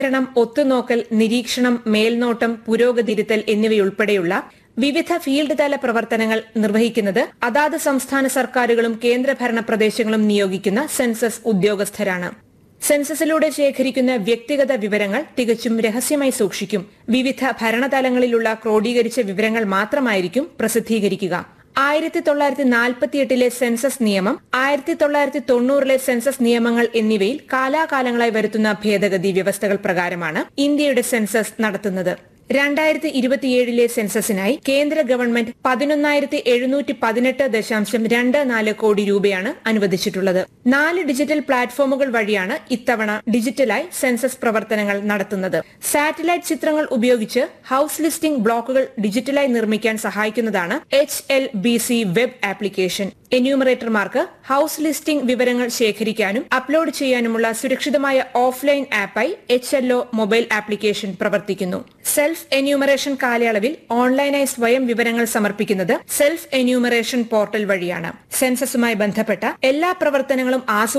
ണം ഒത്തുനോക്കൽ നിരീക്ഷണം മേൽനോട്ടം പുരോഗതിരുത്തൽ എന്നിവയുൾപ്പെടെയുള്ള വിവിധ ഫീൽഡ് തല പ്രവർത്തനങ്ങൾ നിർവഹിക്കുന്നത് അതാത് സംസ്ഥാന സർക്കാരുകളും കേന്ദ്രഭരണ പ്രദേശങ്ങളും നിയോഗിക്കുന്ന സെൻസസ് ഉദ്യോഗസ്ഥരാണ് സെൻസസിലൂടെ ശേഖരിക്കുന്ന വ്യക്തിഗത വിവരങ്ങൾ തികച്ചും രഹസ്യമായി സൂക്ഷിക്കും വിവിധ ഭരണതലങ്ങളിലുള്ള ക്രോഡീകരിച്ച വിവരങ്ങൾ മാത്രമായിരിക്കും പ്രസിദ്ധീകരിക്കുക ആയിരത്തി തൊള്ളായിരത്തി നാൽപ്പത്തിയെട്ടിലെ സെൻസസ് നിയമം ആയിരത്തി തൊള്ളായിരത്തി തൊണ്ണൂറിലെ സെൻസസ് നിയമങ്ങൾ എന്നിവയിൽ കാലാകാലങ്ങളായി വരുത്തുന്ന ഭേദഗതി വ്യവസ്ഥകൾ പ്രകാരമാണ് ഇന്ത്യയുടെ സെൻസസ് നടത്തുന്നത് രണ്ടായിരത്തി ഇരുപത്തിയേഴിലെ സെൻസസിനായി കേന്ദ്ര ഗവൺമെന്റ് പതിനൊന്നായിരത്തി എഴുന്നൂറ്റി പതിനെട്ട് ദശാംശം രണ്ട് നാല് കോടി രൂപയാണ് അനുവദിച്ചിട്ടുള്ളത് നാല് ഡിജിറ്റൽ പ്ലാറ്റ്ഫോമുകൾ വഴിയാണ് ഇത്തവണ ഡിജിറ്റലായി സെൻസസ് പ്രവർത്തനങ്ങൾ നടത്തുന്നത് സാറ്റലൈറ്റ് ചിത്രങ്ങൾ ഉപയോഗിച്ച് ഹൌസ് ലിസ്റ്റിംഗ് ബ്ലോക്കുകൾ ഡിജിറ്റലായി നിർമ്മിക്കാൻ സഹായിക്കുന്നതാണ് H L B C web application എന്യൂമറേറ്റർമാർക്ക് ഹൌസ് ലിസ്റ്റിംഗ് വിവരങ്ങൾ ശേഖരിക്കാനും അപ്ലോഡ് ചെയ്യാനുമുള്ള സുരക്ഷിതമായ ഓഫ്ലൈൻ ആപ്പായി എച്ച് എൽ മൊബൈൽ ആപ്ലിക്കേഷൻ പ്രവർത്തിക്കുന്നു സെൽഫ് എന്യൂമറേഷൻ കാലയളവിൽ ഓൺലൈനായി സ്വയം വിവരങ്ങൾ സമർപ്പിക്കുന്നത് സെൽഫ് എന്യൂമറേഷൻ പോർട്ടൽ വഴിയാണ് സെൻസസുമായി ബന്ധപ്പെട്ട എല്ലാ പ്രവർത്തനങ്ങളും ആസൂത്രണം